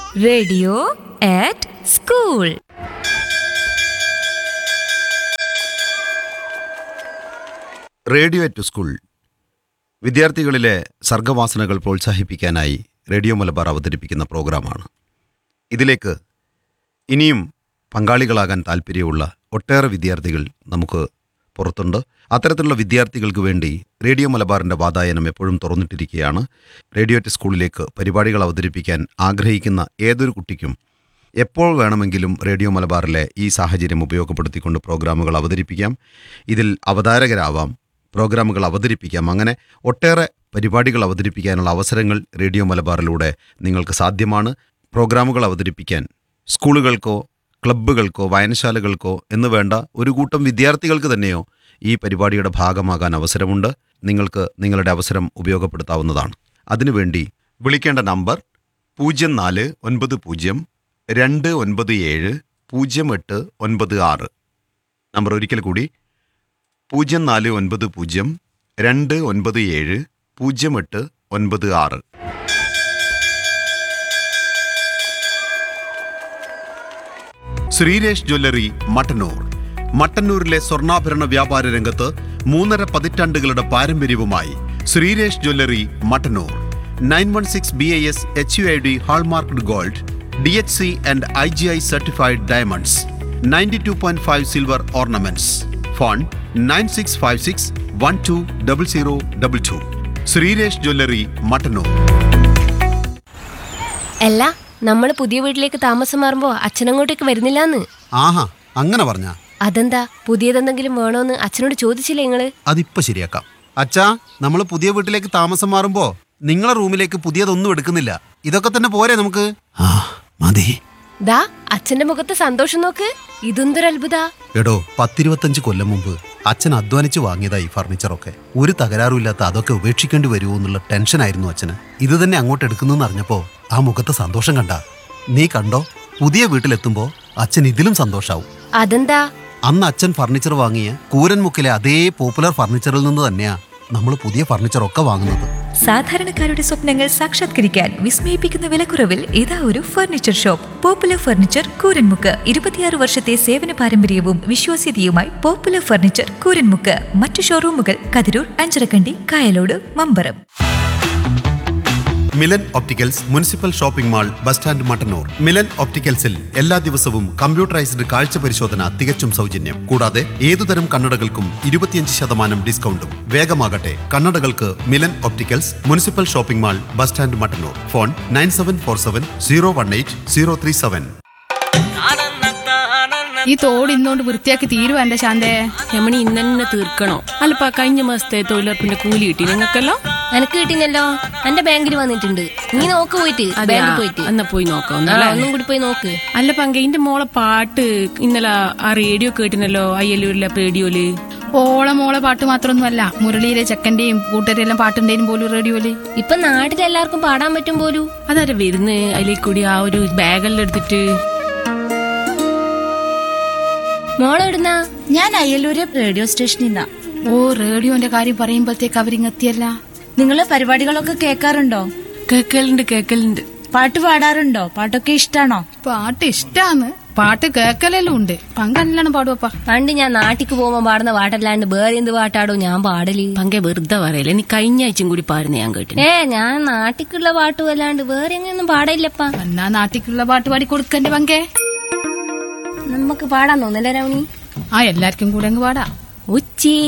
radio at school radio at school വിദ്യാർത്ഥികളിലെ സർഗവാസനകൾ പ്രോത്സാഹിപ്പിക്കാനായി റേഡിയോ മലബാർ അവതരിപ്പിക്കുന്ന പ്രോഗ്രാമാണ് ഇതിലേക്ക് ഇനിയും പങ്കാളികളാകാൻ താല്പര്യമുള്ള ഒട്ടേറെ വിദ്യാർത്ഥികൾ നമുക്ക് പുറത്തുണ്ട് അത്തരത്തിലുള്ള വിദ്യാർത്ഥികൾക്ക് വേണ്ടി റേഡിയോ മലബാറിൻ്റെ വാതായനം എപ്പോഴും തുറന്നിട്ടിരിക്കുകയാണ് റേഡിയോ അറ്റ് സ്കൂളിലേക്ക് പരിപാടികൾ അവതരിപ്പിക്കാൻ ആഗ്രഹിക്കുന്ന ഏതൊരു കുട്ടിക്കും എപ്പോൾ വേണമെങ്കിലും റേഡിയോ മലബാറിലെ ഈ സാഹചര്യം ഉപയോഗപ്പെടുത്തിക്കൊണ്ട് പ്രോഗ്രാമുകൾ അവതരിപ്പിക്കാം ഇതിൽ അവതാരകരാവാം പ്രോഗ്രാമുകൾ അവതരിപ്പിക്കാം അങ്ങനെ ഒട്ടേറെ പരിപാടികൾ അവതരിപ്പിക്കാനുള്ള അവസരങ്ങൾ റേഡിയോ മലബാറിലൂടെ നിങ്ങൾക്ക് സാധ്യമാണ് പ്രോഗ്രാമുകൾ അവതരിപ്പിക്കാൻ സ്കൂളുകൾക്കോ ക്ലബ്ബുകൾക്കോ വായനശാലകൾക്കോ എന്ന് വേണ്ട ഒരു കൂട്ടം വിദ്യാർത്ഥികൾക്ക് തന്നെയോ ഈ പരിപാടിയുടെ ഭാഗമാകാൻ അവസരമുണ്ട് നിങ്ങൾക്ക് നിങ്ങളുടെ അവസരം ഉപയോഗപ്പെടുത്താവുന്നതാണ് അതിനുവേണ്ടി വിളിക്കേണ്ട നമ്പർ പൂജ്യം നാല് ഒൻപത് പൂജ്യം രണ്ട് ഒൻപത് ഏഴ് പൂജ്യം എട്ട് ഒൻപത് ആറ് നമ്പർ ഒരിക്കൽ കൂടി പൂജ്യം നാല് ഒൻപത് പൂജ്യം രണ്ട് ഒൻപത് ഏഴ് പൂജ്യം എട്ട് ഒൻപത് ആറ് ശ്രീരേഷ് ജ്വല്ലറി മട്ടന്നൂർ മട്ടന്നൂരിലെ സ്വർണ്ണാഭരണ വ്യാപാര രംഗത്ത് മൂന്നര പതിറ്റാണ്ടുകളുടെ പാരമ്പര്യവുമായി Sreeresh jewellery Mattannur nine one six B I S H U I D hallmarked gold D H C and I G I certified diamonds ninety two point five silver ornaments phone nine six five six one two double zero double two Sreeresh jewellery Mattannur അല്ല നമ്മൾ പുതിയ വീട്ടിലേക്ക് താമസം മാറുമ്പോ അച്ഛനങ്ങോട്ടേക്ക് വരുന്നില്ലാന്ന് ആഹാ അങ്ങനെ പറഞ്ഞാ അതെന്താ പുതിയതെന്തെങ്കിലും വേണോന്ന് അച്ഛനോട് ചോദിച്ചില്ലേ നിങ്ങള് അതിപ്പോ ശരിയാക്കാം അച്ഛാ നമ്മൾ പുതിയ വീട്ടിലേക്ക് താമസം മാറുമ്പോ നിങ്ങളെ റൂമിലേക്ക് പുതിയതൊന്നും എടുക്കുന്നില്ല ഇതൊക്കെ തന്നെ പോരെ നമുക്ക് ആ മതി ദാ അച്ഛന്റെ മുഖത്ത് സന്തോഷം നോക്ക് ഇതെന്തൊരു അത്ഭുത എടോ പത്തിരുപത്തഞ്ച് കൊല്ലം മുമ്പ് അച്ഛൻ അധ്വാനിച്ച് വാങ്ങിയതാ ഈ ഫർണിച്ചറൊക്കെ ഒരു തകരാറുമില്ലാത്ത അതൊക്കെ ഉപേക്ഷിക്കേണ്ടി വരുമോ എന്നുള്ള ടെൻഷനായിരുന്നു അച്ഛന് ഇത് തന്നെ അങ്ങോട്ട് എടുക്കുന്നെന്ന് അറിഞ്ഞപ്പോ ആ മുഖത്തെ സന്തോഷം കണ്ട നീ കണ്ടോ പുതിയ വീട്ടിലെത്തുമ്പോ അച്ഛൻ ഇതിലും സന്തോഷാവും അതെന്താ അന്ന് അച്ഛൻ ഫർണിച്ചർ വാങ്ങിയ കൂരൻമുക്കിലെ അതേ പോപ്പുലർ ഫർണിച്ചറിൽ നിന്ന് തന്നെയാ നമ്മൾ പുതിയ ഫർണിച്ചറൊക്കെ വാങ്ങുന്നത് സാധാരണക്കാരുടെ സ്വപ്നങ്ങൾ സാക്ഷാത്കരിക്കാൻ വിസ്മയിപ്പിക്കുന്ന വിലക്കുറവിൽ ഇതാ ഒരു furniture shop popular furniture Kooranmukku ഇരുപത്തിയാറ് വർഷത്തെ സേവന പാരമ്പര്യവും വിശ്വാസ്യതയുമായി പോപ്പുലർ ഫർണിച്ചർ കൂരൻമുക്ക് മറ്റു ഷോറൂമുകൾ Kathirur Ancharakandy Kayalode Mamparam Milan opticals municipal shopping mall bus stand Mattannur Milan ഒപ്റ്റിക്കൽസിൽ എല്ലാ ദിവസവും കമ്പ്യൂട്ടറൈസ്ഡ് കാഴ്ച പരിശോധന തികച്ചും സൗജന്യം കൂടാതെ ഏതുതരം കണ്ണടകൾക്കും ഇരുപത്തിയഞ്ച് ശതമാനം ഡിസ്കൗണ്ടും വേഗമാകട്ടെ കണ്ണടകൾക്ക് Milan opticals municipal shopping mall bus stand Mattannur phone nine seven four seven zero one eight zero three seven ഈ തോട് ഇന്നോണ്ട് വൃത്തിയാക്കി തീരുവാ എന്റെ ശാന്തേ രമണി ഇന്നെ തീർക്കണോ അല്ലപ്പാ കഴിഞ്ഞ മാസത്തെ തൊഴിലുറപ്പിന്റെ കൂലി കിട്ടി നിങ്ങൾക്കല്ലോ എനക്ക് കിട്ടിനല്ലോ എന്റെ ബാങ്കിൽ വന്നിട്ടുണ്ട് നീ നോക്ക് പോയിട്ട് ബാങ്കിൽ പോയിട്ട് എന്നാ പോയി നോക്കാം ആ, ഒന്നും കൂടി പോയി നോക്ക് അല്ല പങ്ക ഇന്റെ മോളെ പാട്ട് ഇന്നലെ ആ റേഡിയോ കേട്ടിനല്ലോ അയ്യല്ലൂരിലെ റേഡിയോയില് ഓളെ മോളെ പാട്ട് മാത്രമൊന്നുമല്ല മുരളിയിലെ ചെക്കന്റെയും കൂട്ടരെല്ലാം എല്ലാം പാട്ടുണ്ടേനും പോലും റേഡിയോയില് ഇപ്പൊ നാട്ടിലെല്ലാവർക്കും പാടാൻ പറ്റും പോലും അതാരെ വരുന്ന് അതിലേക്ക് കൂടി ആ ഒരു ബാഗെല്ലാം എടുത്തിട്ട് മോളെവിടുന്നാ ഞാൻ അയ്യലൂര് റേഡിയോ സ്റ്റേഷനിൽ നിന്നാ ഓ റേഡിയോന്റെ കാര്യം പറയുമ്പോഴത്തേക്ക് അവരിങ്ങെത്തിയല്ല നിങ്ങള് പരിപാടികളൊക്കെ കേൾക്കാറുണ്ടോ കേക്കലുണ്ട് കേക്കലുണ്ട് പാട്ട് പാടാറുണ്ടോ പാട്ടൊക്കെ ഇഷ്ടാണോ പാട്ട് ഇഷ്ടാന്ന് പാട്ട് കേക്കലെല്ലാം ഉണ്ട് പങ്കല്ലാണ് പാടുവപ്പാ പണ്ട് ഞാൻ നാട്ടിക്ക് പോകുമ്പോ പാടുന്ന പാട്ടല്ലാണ്ട് വേറെ എന്ത് പാട്ടാടോ ഞാൻ പാടല് പങ്ക വെറുതെ പറയല്ലേ നീ കഴിഞ്ഞ ആഴ്ചയും കൂടി പാടുന്ന ഞാൻ കേട്ടിന് ഏ ഞാൻ നാട്ടിക്കുള്ള പാട്ടും അല്ലാണ്ട് വേറെ എങ്ങനെയൊന്നും പാടില്ലപ്പാ എന്നാ നാട്ടിക്കുള്ള പാട്ട് പാടി കൊടുക്കന്റെ പങ്കേ നമുക്ക് പാടാൻ തോന്നില്ല രമണി ആ എല്ലാവർക്കും കൂടെ അങ്ങ് പാടാ ഉച്ചി